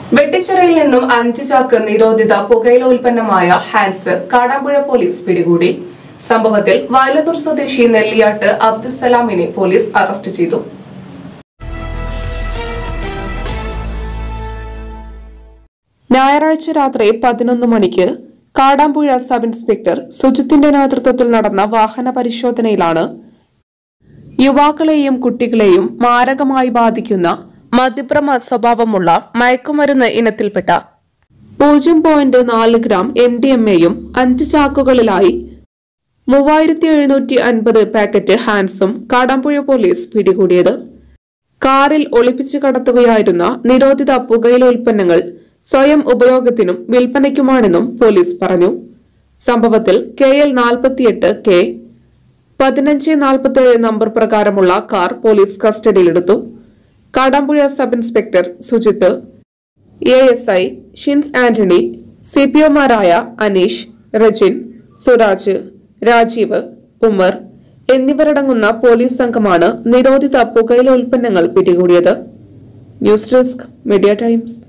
വെട്ടിച്ചിറയിൽ നിന്നും അഞ്ച് ചാക്ക് നിരോധിത പുകയില ഉൽപ്പന്നമായ ഹാൻസ് കാടാമ്പുഴ പോലീസ് പിടികൂടി സംഭവത്തിൽ വയലത്തൂർ സ്വദേശി നെല്ലിയാട്ട് അബ്ദുസലാമിനെ പോലീസ് അറസ്റ്റ് ചെയ്തു ഞായറാഴ്ച രാത്രി പതിനൊന്ന് മണിക്ക് കാടാമ്പുഴ സബ് ഇൻസ്പെക്ടർ സുജിത്തിന്റെ നേതൃത്വത്തിൽ നടന്ന വാഹന പരിശോധനയിലാണ് യുവാക്കളെയും കുട്ടികളെയും മാരകമായി ബാധിക്കുന്ന മദ്യപ്രമ സ്വഭാവമുള്ള മയക്കുമരുന്ന് ഇനത്തിൽപ്പെട്ട പൂജ്യം പോയിന്റ് നാല് ഗ്രാം എം ഡി എം എയും അഞ്ച് ചാക്കുകളിലായി മൂവായിരത്തി എഴുന്നൂറ്റി അൻപത് പാക്കറ്റ് ഹാൻസും കാടാമ്പുഴ പോലീസ് പിടികൂടിയത് കാറിൽ ഒളിപ്പിച്ചു കടത്തുകയായിരുന്ന നിരോധിത പുകയില ഉൽപ്പന്നങ്ങൾ സ്വയം ഉപയോഗത്തിനും വിൽപ്പനയ്ക്കുമാണെന്നും പോലീസ് പറഞ്ഞു സംഭവത്തിൽ കെ എൽ നാൽപ്പത്തിയെട്ട് കെ പതിനഞ്ച് നാൽപ്പത്തേഴ് നമ്പർ പ്രകാരമുള്ള കാർ പോലീസ് കസ്റ്റഡിയിലെടുത്തു Kadampuzha sub inspector Sujith A S I Shins Antony C P ഒമാരായ അനീഷ് റജിൻ സുരാജ് രാജീവ് ഉമർ എന്നിവരടങ്ങുന്ന പോലീസ് സംഘമാണ് നിരോധിത പുകയില ഉൽപ്പന്നങ്ങൾ പിടികൂടിയത് ന്യൂസ് ഡെസ്ക് മീഡിയ ടൈംസ്